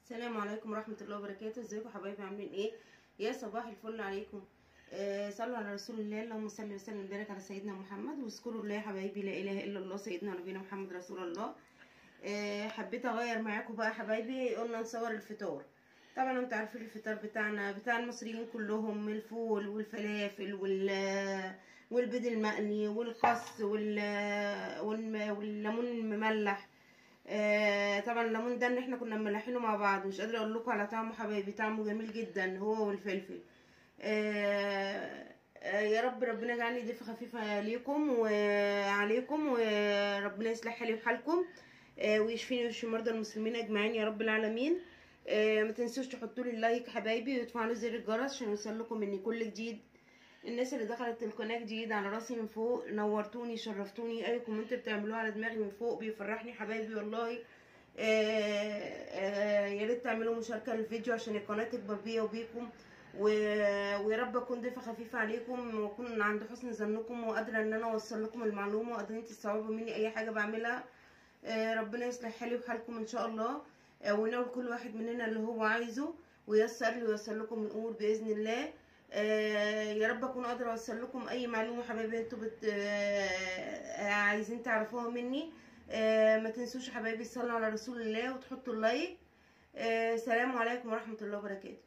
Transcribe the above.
السلام عليكم ورحمة الله وبركاته ازيكم حبايبي عاملين ايه يا صباح الفل عليكم آه صلوا على رسول الله اللهم صل وسلم وبارك على سيدنا محمد واذكروا الله يا حبايبي لا اله الا الله سيدنا نبينا محمد رسول الله آه حبيت اغير معاكم بقى حبايبي قلنا نصور الفطار طبعا انتوا عارفين الفطار بتاعنا بتاع المصريين كلهم الفول والفلافل وال والبيض المقلي والخس وال والم- والليمون المملح آه طبعا الليمون ده ان احنا كنا مملحينه مع بعض مش قادره اقول لكم على طعمه حبايبي طعمه جميل جدا هو والفلفل آه آه يا رب ربنا يجعلني ضيفه خفيفه ليكم وعليكم وربنا يصلح حالي وحالكم آه ويشفيني ويشفي مرضى المسلمين اجمعين يا رب العالمين آه ما تنسوش تحطوا لي اللايك حبايبي وتفعلوا زر الجرس عشان يوصل لكم مني كل جديد الناس اللي دخلت القناه جديد على راسي من فوق نورتوني شرفتوني اي كومنت بتعملوه على دماغي من فوق بيفرحني حبايبي والله آه آه يا ريت تعملوا مشاركه للفيديو عشان القناه تكبر بيا وبيكم و... ويا رب اكون ضيفه خفيفه عليكم واكون عند حسن ظنكم وقادره ان انا اوصل لكم المعلومه وقادرين تستوعبوا مني اي حاجه بعملها آه ربنا يصلح حالي وحالكم ان شاء الله آه وناول كل واحد مننا اللي هو عايزه ويسر لي ويسر لكم الامور باذن الله آه يا رب اكون قادره اوصل لكم اي معلومه حبايبي انتوا بت آه عايزين تعرفوها مني آه ما تنسوش حبايبي تصلوا على رسول الله وتحطوا اللايك آه سلام عليكم ورحمه الله وبركاته